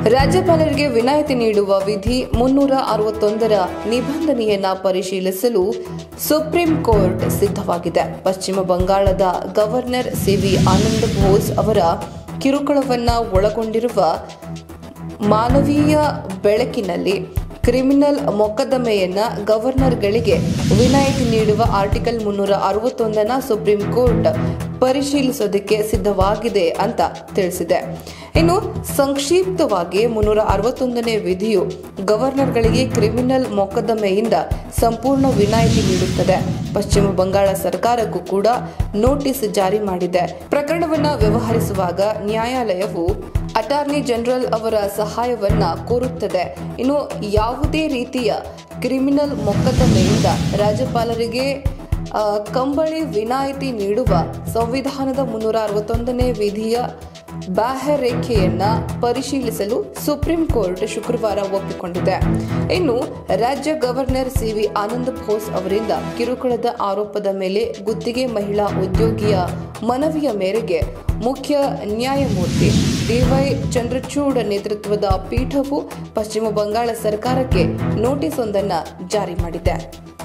ರಾಜ್ಯಪಾಲರಿಗೆ ವಿನಾಯಿತಿ ನೀಡುವ ವಿಧಿ ಮುನ್ನೂರ ಅರವತ್ತೊಂದರ ನಿಬಂಧನೆಯನ್ನ ಪರಿಶೀಲಿಸಲು ಸುಪ್ರೀಂ ಕೋರ್ಟ್ ಸಿದ್ಧವಾಗಿದೆ ಪಶ್ಚಿಮ ಬಂಗಾಳದ ಗವರ್ನರ್ ಸಿವಿ ಆನಂದ್ ಬೋಸ್ ಅವರ ಕಿರುಕುಳವನ್ನ ಒಳಗೊಂಡಿರುವ ಮಾನವೀಯ ಬೆಳಕಿನಲ್ಲಿ ಕ್ರಿಮಿನಲ್ ಮೊಕದ್ದಮೆಯನ್ನ ಗವರ್ನರ್ಗಳಿಗೆ ವಿನಾಯಿತಿ ನೀಡುವ ಆರ್ಟಿಕಲ್ ಮುನ್ನೂರ ಅರವತ್ತೊಂದನ್ನ ಸುಪ್ರೀಂ ಕೋರ್ಟ್ ಪರಿಶೀಲಿಸೋದಕ್ಕೆ ಸಿದ್ಧವಾಗಿದೆ ಅಂತ ತಿಳಿಸಿದೆ ಇನ್ನು ಸಂಕ್ಷಿಪ್ತವಾಗಿ ಮುನ್ನೂರ ಅರವತ್ತೊಂದನೇ ವಿಧಿಯು ಗವರ್ನರ್ಗಳಿಗೆ ಕ್ರಿಮಿನಲ್ ಮೊಕದ್ದಮೆಯಿಂದ ಸಂಪೂರ್ಣ ವಿನಾಯಿತಿ ನೀಡುತ್ತದೆ ಪಶ್ಚಿಮ ಬಂಗಾಳ ಸರ್ಕಾರಕ್ಕೂ ಕೂಡ ನೋಟಿಸ್ ಜಾರಿ ಮಾಡಿದೆ ಪ್ರಕರಣವನ್ನ ವ್ಯವಹರಿಸುವಾಗ ನ್ಯಾಯಾಲಯವು ಅಟಾರ್ನಿ ಜನರಲ್ ಅವರ ಸಹಾಯವನ್ನ ಕೋರುತ್ತದೆ ಇನ್ನು ಯಾವುದೇ ರೀತಿಯ ಕ್ರಿಮಿನಲ್ ಮೊಕದ್ದಮೆಯಿಂದ ರಾಜ್ಯಪಾಲರಿಗೆ ಆ, ಕಂಬಳಿ ವಿನಾಯಿತಿ ನೀಡುವ ಸಂವಿಧಾನದ ಮುನ್ನೂರ ಅರವತ್ತೊಂದನೇ ವಿಧಿಯ ಬಾಹ್ಯರೇಖೆಯನ್ನ ಪರಿಶೀಲಿಸಲು ಸುಪ್ರೀಂ ಕೋರ್ಟ್ ಶುಕ್ರವಾರ ಒಪ್ಪಿಕೊಂಡಿದೆ ಇನ್ನು ರಾಜ್ಯ ಗವರ್ನರ್ ಸಿವಿ ಆನಂದ್ ಬೋಸ್ ಅವರಿಂದ ಕಿರುಕುಳದ ಆರೋಪದ ಮೇಲೆ ಗುತ್ತಿಗೆ ಮಹಿಳಾ ಉದ್ಯೋಗಿಯ ಮನವಿಯ ಮೇರೆಗೆ ಮುಖ್ಯ ನ್ಯಾಯಮೂರ್ತಿ ಡಿವೈ ಚಂದ್ರಚೂಡ್ ನೇತೃತ್ವದ ಪೀಠವು ಪಶ್ಚಿಮ ಬಂಗಾಳ ಸರ್ಕಾರಕ್ಕೆ ನೋಟಿಸ್ ಒಂದನ್ನು ಜಾರಿ ಮಾಡಿದೆ